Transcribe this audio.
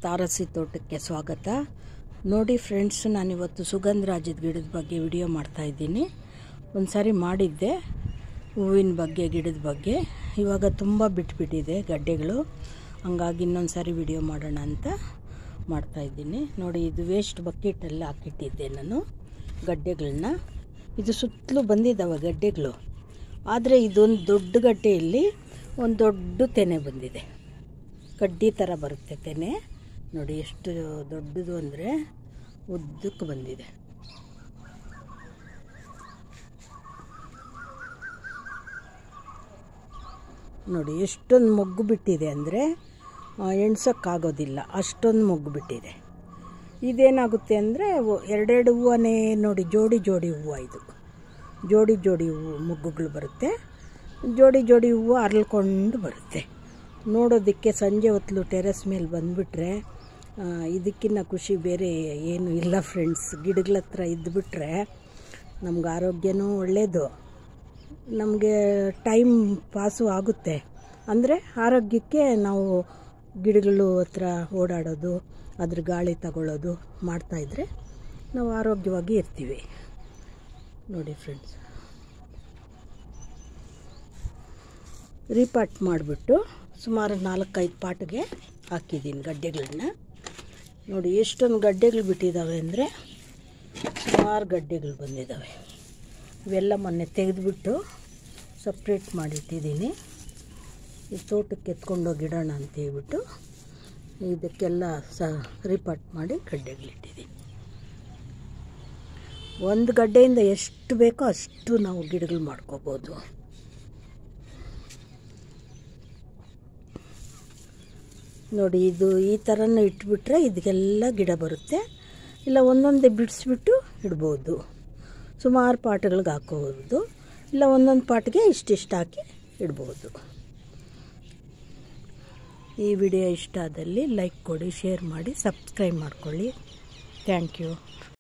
ತಾರಸಿ ತೋಟಕ್ಕೆ ಸ್ವಾಗತ ನೋಡಿ ಫ್ರೆಂಡ್ಸ್ ನಾನಿವತ್ತು ಸುಗಂಧರಾಜದ ಗಿಡದ ಬಗ್ಗೆ ವಿಡಿಯೋ ಮಾಡ್ತಾ ಇದ್ದೀನಿ ಒಂದು ಸಾರಿ ಮಾಡಿದ್ದೆ ಹೂವಿನ ಬಗ್ಗೆ ಗಿಡದ ಬಗ್ಗೆ ಇವಾಗ ತುಂಬ ಬಿಟ್ಬಿಟ್ಟಿದೆ ಗಡ್ಡೆಗಳು ಹಂಗಾಗಿ ಇನ್ನೊಂದು ಸಾರಿ ವಿಡಿಯೋ ಮಾಡೋಣ ಅಂತ ಮಾಡ್ತಾಯಿದ್ದೀನಿ ನೋಡಿ ಇದು ವೇಸ್ಟ್ ಬಕೆಟಲ್ಲಿ ಹಾಕಿಟ್ಟಿದ್ದೆ ನಾನು ಗಡ್ಡೆಗಳನ್ನ ಇದು ಸುತ್ತಲೂ ಬಂದಿದ್ದಾವೆ ಗಡ್ಡೆಗಳು ಆದರೆ ಇದೊಂದು ದೊಡ್ಡ ಗಡ್ಡೆಯಲ್ಲಿ ಒಂದು ದೊಡ್ಡ ತೆನೆ ಬಂದಿದೆ ಕಡ್ಡಿ ಥರ ಬರುತ್ತೆ ತೆನೆ ನೋಡಿ ಎಷ್ಟು ದೊಡ್ಡದು ಅಂದರೆ ಉದ್ದಕ್ಕೆ ಬಂದಿದೆ ನೋಡಿ ಎಷ್ಟೊಂದು ಮೊಗ್ಗು ಬಿಟ್ಟಿದೆ ಅಂದರೆ ಎಣ್ಸೋಕ್ಕಾಗೋದಿಲ್ಲ ಅಷ್ಟೊಂದು ಮೊಗ್ಗು ಬಿಟ್ಟಿದೆ ಇದೇನಾಗುತ್ತೆ ಅಂದರೆ ಎರಡೆರಡು ಹೂವನೇ ನೋಡಿ ಜೋಡಿ ಜೋಡಿ ಹೂವು ಇದು ಜೋಡಿ ಜೋಡಿ ಹೂವು ಮೊಗ್ಗುಗಳು ಬರುತ್ತೆ ಜೋಡಿ ಜೋಡಿ ಹೂವು ಅರಳ್ಕೊಂಡು ಬರುತ್ತೆ ನೋಡೋದಕ್ಕೆ ಸಂಜೆ ಹೊತ್ತಲು ಟೆರೆಸ್ ಮೇಲೆ ಬಂದುಬಿಟ್ರೆ ಇದಕ್ಕಿಂತ ಖುಷಿ ಬೇರೆ ಏನು ಇಲ್ಲ ಫ್ರೆಂಡ್ಸ್ ಗಿಡಗಳ ಹತ್ರ ಇದ್ದುಬಿಟ್ರೆ ನಮ್ಗೆ ಆರೋಗ್ಯನೂ ಒಳ್ಳೆಯದು ನಮಗೆ ಟೈಮ್ ಪಾಸು ಆಗುತ್ತೆ ಅಂದರೆ ಆರೋಗ್ಯಕ್ಕೆ ನಾವು ಗಿಡಗಳು ಹತ್ರ ಓಡಾಡೋದು ಅದ್ರ ಗಾಳಿ ತಗೊಳ್ಳೋದು ಮಾಡ್ತಾಯಿದ್ರೆ ನಾವು ಆರೋಗ್ಯವಾಗಿ ಇರ್ತೀವಿ ನೋಡಿ ಫ್ರೆಂಡ್ಸ್ ರೀಪಾಟ್ ಮಾಡಿಬಿಟ್ಟು ಸುಮಾರು ನಾಲ್ಕೈದು ಪಾಟ್ಗೆ ಹಾಕಿದ್ದೀನಿ ಗಡ್ಡೆಗಳನ್ನ ನೋಡಿ ಎಷ್ಟೊಂದು ಗಡ್ಡೆಗಳು ಬಿಟ್ಟಿದ್ದಾವೆ ಅಂದರೆ ಸುಮಾರು ಗಡ್ಡೆಗಳು ಬಂದಿದ್ದಾವೆ ಇವೆಲ್ಲ ಮೊನ್ನೆ ತೆಗೆದುಬಿಟ್ಟು ಸಪ್ರೇಟ್ ಮಾಡಿಟ್ಟಿದ್ದೀನಿ ಈ ತೋಟಕ್ಕೆ ಎತ್ಕೊಂಡೋಗಿಡೋಣ ಅಂತ ಹೇಳ್ಬಿಟ್ಟು ಇದಕ್ಕೆಲ್ಲ ಸ ರಿಪಾಟ್ ಮಾಡಿ ಗಡ್ಡೆಗಳಿಟ್ಟಿದ್ದೀನಿ ಒಂದು ಗಡ್ಡೆಯಿಂದ ಎಷ್ಟು ಬೇಕೋ ಅಷ್ಟು ನಾವು ಗಿಡಗಳು ಮಾಡ್ಕೋಬೋದು ನೋಡಿ ಇದು ಈ ಥರನೂ ಇಟ್ಬಿಟ್ರೆ ಇದಕ್ಕೆಲ್ಲ ಗಿಡ ಬರುತ್ತೆ ಇಲ್ಲ ಒಂದೊಂದೇ ಬಿಡಿಸ್ಬಿಟ್ಟು ಇಡ್ಬೋದು ಸುಮಾರು ಪಾಟ್ಗಳಿಗೆ ಹಾಕೋಬೋದು ಇಲ್ಲ ಒಂದೊಂದು ಪಾಟ್ಗೆ ಇಷ್ಟಿಷ್ಟು ಹಾಕಿ ಇಡ್ಬೋದು ಈ ವಿಡಿಯೋ ಇಷ್ಟ ಆದಲ್ಲಿ ಲೈಕ್ ಕೊಡಿ ಶೇರ್ ಮಾಡಿ ಸಬ್ಸ್ಕ್ರೈಬ್ ಮಾಡ್ಕೊಳ್ಳಿ ಥ್ಯಾಂಕ್ ಯು